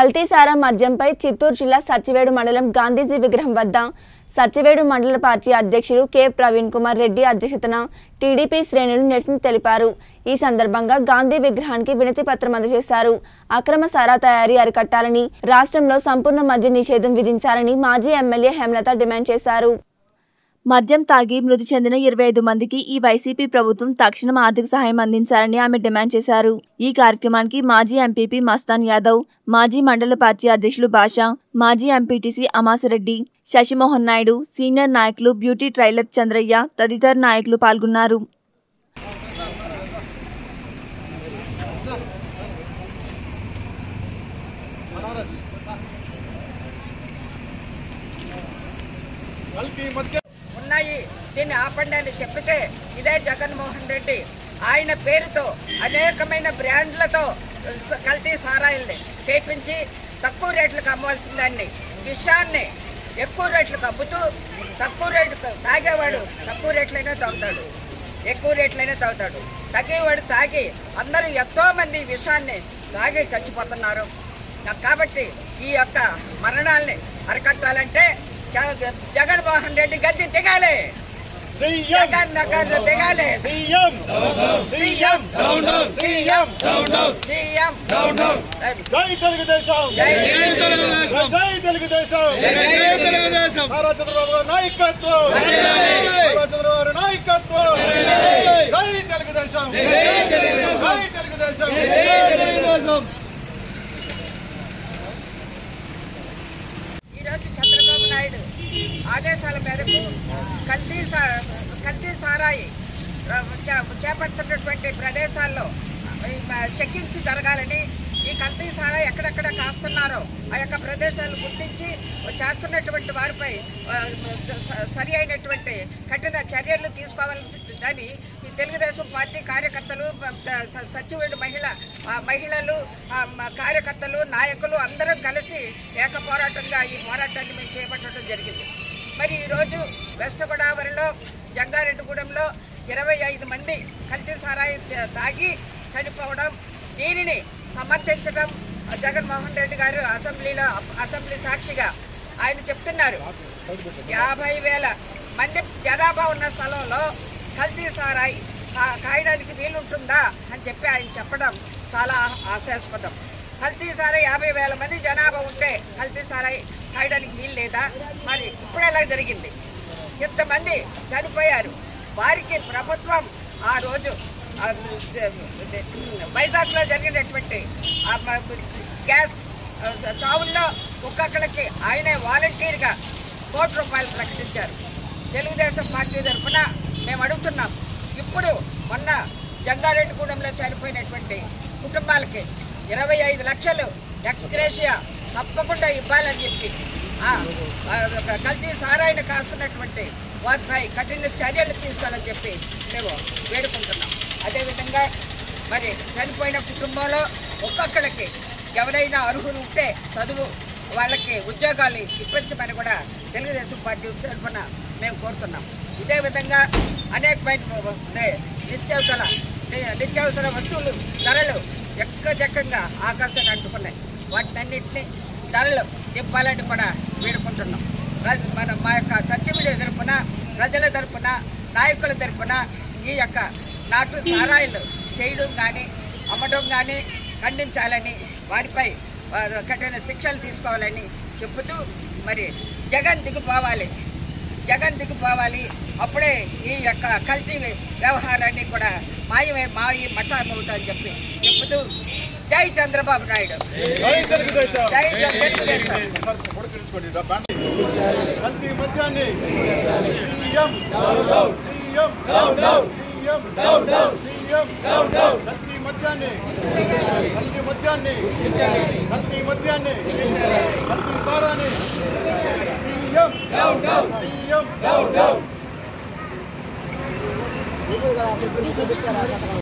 కల్తీసారా మద్యంపై చిత్తూరు జిల్లా సచ్చివేడు మండలం గాంధీజీ విగ్రహం వద్ద సచ్చివేడు మండల పార్టీ అధ్యక్షులు కె ప్రవీణ్ కుమార్ రెడ్డి అధ్యక్షతన టీడీపీ శ్రేణులు నిరసన తెలిపారు ఈ సందర్భంగా గాంధీ విగ్రహానికి వినతి పత్రం అందజేశారు అక్రమ సారా తయారీ అరికట్టాలని రాష్ట్రంలో సంపూర్ణ మద్య నిషేధం విధించాలని మాజీ ఎమ్మెల్యే హేమలత డిమాండ్ చేశారు మద్యం తాగి మృతి చెందిన ఇరవై ఐదు మందికి ఈ వైసీపీ ప్రభుత్వం తక్షణం ఆర్థిక సహాయం అందించాలని ఆమె డిమాండ్ చేశారు ఈ కార్యక్రమానికి మాజీ ఎంపీపీ మస్తాన్ యాదవ్ మాజీ మండల పార్టీ అధ్యక్షులు భాషా మాజీ ఎంపీటీసీ అమాసిరెడ్డి శశిమోహన్ నాయుడు సీనియర్ నాయకులు బ్యూటీ ట్రైలర్ చంద్రయ్య తదితర నాయకులు పాల్గొన్నారు కల్తీ మధ్య ఉన్నాయి దీన్ని ఆపండి అని చెప్పితే ఇదే జగన్మోహన్ రెడ్డి ఆయన పేరుతో అనేకమైన బ్రాండ్లతో కల్తీ సారాయిల్ని చేపించి తక్కువ రేట్లకు అమ్మవలసిన దాన్ని విషాన్ని ఎక్కువ రేట్లకు అమ్ముతూ తక్కువ రేటుకు తాగేవాడు తక్కువ రేట్లైనా తాగుతాడు ఎక్కువ రేట్లైనా తాగుతాడు తాగేవాడు తాగి అందరూ ఎంతో మంది ఈ విషాన్ని తాగి చచ్చిపోతున్నారు నా- కాబట్టి ఈ యొక్క మరణాల్ని అరికట్టాలంటే జగ- జగన్మోహన్ రెడ్డి గద్దె దిగాలి సీఎం జగన్ నగర్ దిగాలి సీఎం సీఎం సీఎం సీఎం జై తెలుగుదేశం జై జై తెలుగుదేశం నారా చంద్రబాబు గారి నాయకత్వం నారా చంద్రబాబు గారి నాయకత్వం జై తెలుగుదేశం జై తెలుగుదేశం ఈరోజు చంద్రబాబు నాయుడు ఆదేశాల మేరకు కల్తీ సా- కల్తీ సారాయి ఆ, చే- చేపడుతున్నటువంటి ప్రదేశాల్లో ఈ మ- చెక్కింగ్స్ జరగాలని ఈ కల్తీ సారాయి ఎక్కడెక్కడ కాస్తున్నారో ఆ యొక్క ప్రదేశాలు గుర్తించి చేస్తున్నటువంటి వారిపై ఆ, స- సరి అయినటువంటి కఠిన చర్యలు తీసుకోవాలని ఈ తెలుగుదేశం పార్టీ కార్యకర్తలు ప- త- స- సచివుడు మహిళ ఆ, మహిళలు ఆ, మ- కార్యకర్తలు నాయకులు అందరం కలిసి ఏక పోరాటంగా ఈ పోరాటాన్ని మేము చేపట్టడం జరిగింది మరి ఈరోజు వెస్ట్ గోదావరిలో జంగారెడ్డిగూడెంలో ఇరవై ఐదు మంది కల్తీ సారాయి తా- తాగి చనిపోవడం దీనిని సమర్థించడం ఆ, జగన్మోహన్ రెడ్డి గారు అసెంబ్లీలో అసెంబ్లీ సాక్షిగా ఆయన చెప్తున్నారు యాభై వేల మంది జనాభా ఉన్న స్థలంలో కల్తీ సారాయి కా- కాయడానికి వీలుంటుందా అని చెప్పి ఆయన చెప్పడం చాలా ఆశాస్పదం కల్తీ సారాయి యాభై వేల మంది జనాభా ఉంటే కల్తీ సారాయి కాయడానికి వీలు లేదా మరి ఇప్పుడు ఎలా జరిగింది ఇంతమంది చనిపోయారు వారికి ప్రభుత్వం ఆ రోజు ఆ, వైజాగ్లో జరిగినటువంటి ఆ మ- గ్యాస్ ఆ, చావుల్లో ఒక్కొక్కరికి ఆయనే వాలంటీర్గా కోటి రూపాయలు ప్రకటించారు తెలుగుదేశం పార్టీ తరఫున మేము అడుగుతున్నాం ఇప్పుడు మొన్న జంగారెడ్డిగూడెంలో చనిపోయినటువంటి కుటుంబాలకి ఇరవై ఐదు లక్షలు ఎక్స్గ్రేషియా తప్పకుండా ఇవ్వాలని చెప్పి ఆ, ఆ, ఒక కల్తీ సారాయిని కాస్తున్నటువంటి వారిపై కఠిన చర్యలు తీసుకోవాలని చెప్పి మేము వేడుకుంటున్నాం అదేవిధంగా మరి చనిపోయిన కుటుంబంలో ఒక్కొక్కరికి ఎవరైనా అర్హులు ఉంటే చదువు వాళ్ళకి ఉద్యోగాలు ఇప్పించమని కూడా తెలుగుదేశం పార్టీ తరఫున మేము కోరుతున్నాం ఇదే విధంగా అనేకమైన నే- నిత్యావసర ని- నిత్యావసర వస్తువులు ధరలు ఎక్కచక్కంగా ఆకాశాన్ని అంటుకున్నాయి వాటినన్నింటినీ ధరలు ఇవ్వాలని కూడా వేడుకుంటున్నాం ప్ర- మన మా యొక్క సత్యమిడి తరపున ప్రజల తరపున నాయకుల తరపున ఈ యొక్క నాటు సారాయిలు చేయడం కానీ అమ్మడం కానీ ఖండించాలని వారిపై ఆ, కఠిన శిక్షలు తీసుకోవాలని చెబుతూ మరి జగన్ దిగిపోవాలి జగన్ దిగిపోవాలి అప్పుడే ఈ యొక్క కల్తీ వ్యవహారాన్ని కూడా మాయమే మాయి మఠామవుతామని చెప్పి చెబుతూ జై చంద్రబాబు నాయుడు జై తెలుగుదేశం జై తెలుగుదేశం సార్ కూడా తెలుసుకోండి రా, బాండి. కల్తీ మద్యాన్ని సీఎం సీఎం సీఎం సీఎం కల్తీ మద్యాన్ని కల్తీ మద్యాన్ని కల్తీ మద్యాన్ని కల్తీ సారాన్ని సీఎం సీఎం